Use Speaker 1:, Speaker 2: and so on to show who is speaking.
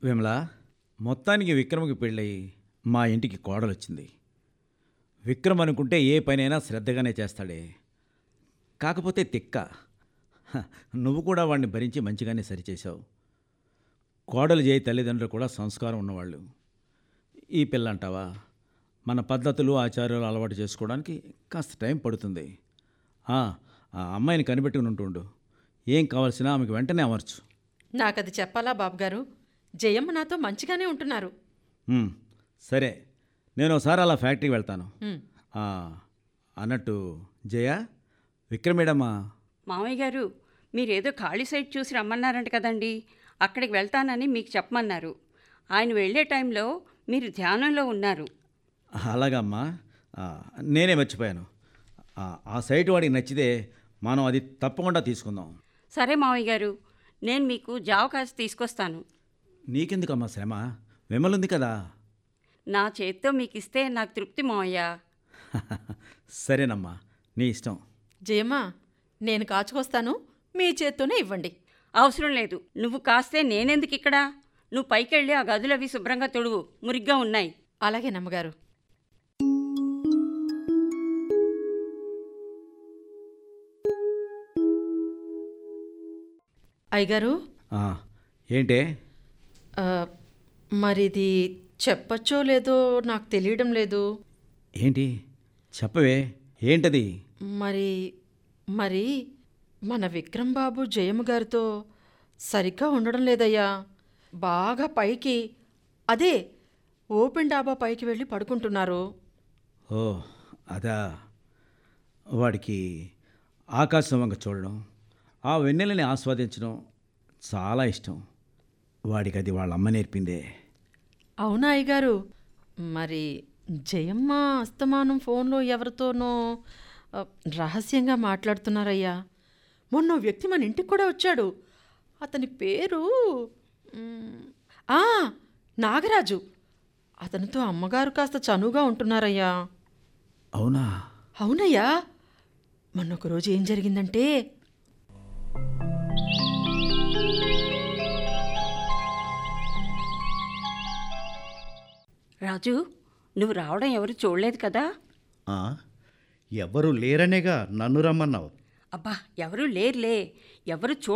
Speaker 1: విమల మొత్తానికి విక్రమ్కి పెళ్ళయి మా ఇంటికి కోడలొచ్చింది విక్రమ్ అనుకుంటే ఏ పనైనా శ్రద్ధగానే చేస్తాడే కాకపోతే తిక్క హ, నువ్వు కూడా వాడిని భరించి మంచిగానే సరిచేశావు కోడలు చేయి తల్లిదండ్రులు కూడా సంస్కారం ఉన్నవాళ్ళు ఈ పిల్ల అంటావా మన పద్ధతులు ఆచారాలు అలవాటు చేసుకోవడానికి కాస్త టైం పడుతుంది ఆ, ఆ అమ్మాయిని కనిపెట్టుకుని ఉంటుండు ఏం కావాల్సినా ఆమెకు వెంటనే అమర్చు
Speaker 2: నాకది చెప్పాలా బాబుగారు జయమ్మ నాతో మంచిగానే ఉంటున్నారు
Speaker 1: ఉమ్, సరే నేను ఒకసారి అలా ఫ్యాక్టరీకి వెళ్తాను
Speaker 2: ఉమ్,
Speaker 1: ఆ, అన్నట్టు జయ విక్రమేడమ్మా
Speaker 3: మామయ్య గారు మీరేదో ఖాళీ సైట్ చూసి రమ్మన్నారంట కదండి అక్కడికి వెళ్తానని మీకు చెప్పమన్నారు ఆయన వెళ్ళే టైంలో మీరు ధ్యానంలో ఉన్నారు
Speaker 1: అలాగమ్మా ఆ, నేనే మర్చిపోయాను ఆ, ఆ సైట్ వాడికి నచ్చితే మనం అది తప్పకుండా తీసుకుందాం
Speaker 3: సరే మామయ్య గారు నేను మీకు జావ కాసి తీసుకొస్తాను
Speaker 1: నీకెందుకమ్మా శ్రమ విమలుంది కదా
Speaker 3: నా చేత్తో మీకు ఇస్తే నాకు తృప్తి మావయ్య
Speaker 1: సరేనమ్మా నీ ఇష్టం
Speaker 2: జయమ్మ నేను కాచుకొస్తాను మీ చేత్తోనే ఇవ్వండి
Speaker 3: అవసరం లేదు నువ్వు కాస్తే నేనెందుకు ఇక్కడ నువ్వు పైకెళ్ళి ఆ గదులు అవి శుభ్రంగా తొడుగు మురిగ్గా ఉన్నాయి
Speaker 2: అలాగే నమ్మగారు అయ్యగారు
Speaker 1: ఆ, ఏంటే
Speaker 2: ఆ, మరిది చెప్పచ్చో లేదో నాకు తెలియడం లేదు
Speaker 1: ఏంటి చెప్పవే ఏంటది
Speaker 2: మరి మరి మన విక్రమ్ బాబు జయమ్మ గారితో సరిగ్గా ఉండడం లేదయ్యా బాగా పైకి అదే ఓపెన్ డాబా పైకి వెళ్ళి పడుకుంటున్నారు
Speaker 1: ఓ అదా వాడికి ఆకాశం వంక చూడడం ఆ వెన్నెలని ఆస్వాదించడం చాలా ఇష్టం వాడికి అది వాళ్ళ అమ్మ నేర్పిందే
Speaker 2: అవునా అయ్యగారు మరి జయమ్మ అస్తమానం ఫోన్లో ఎవరితోనో ఆ, రహస్యంగా మాట్లాడుతున్నారయ్యా మొన్న ఓ వ్యక్తి మన ఇంటికి కూడా వచ్చాడు అతని పేరు మ్, ఆ, నాగరాజు అతనితో అమ్మగారు కాస్త చనువుగా ఉంటున్నారయ్యా
Speaker 1: అవునా
Speaker 2: అవునయ్యా మొన్న ఒక రోజు ఏం జరిగిందంటే
Speaker 3: రాజు నువ్వు రావడం ఎవరు చూడలేదు కదా
Speaker 4: ఆ, ఎవ్వరూ లేరనేగా నన్ను రమ్మన్నావు
Speaker 3: అబ్బా ఎవరు లేరులే ఎవరు చూ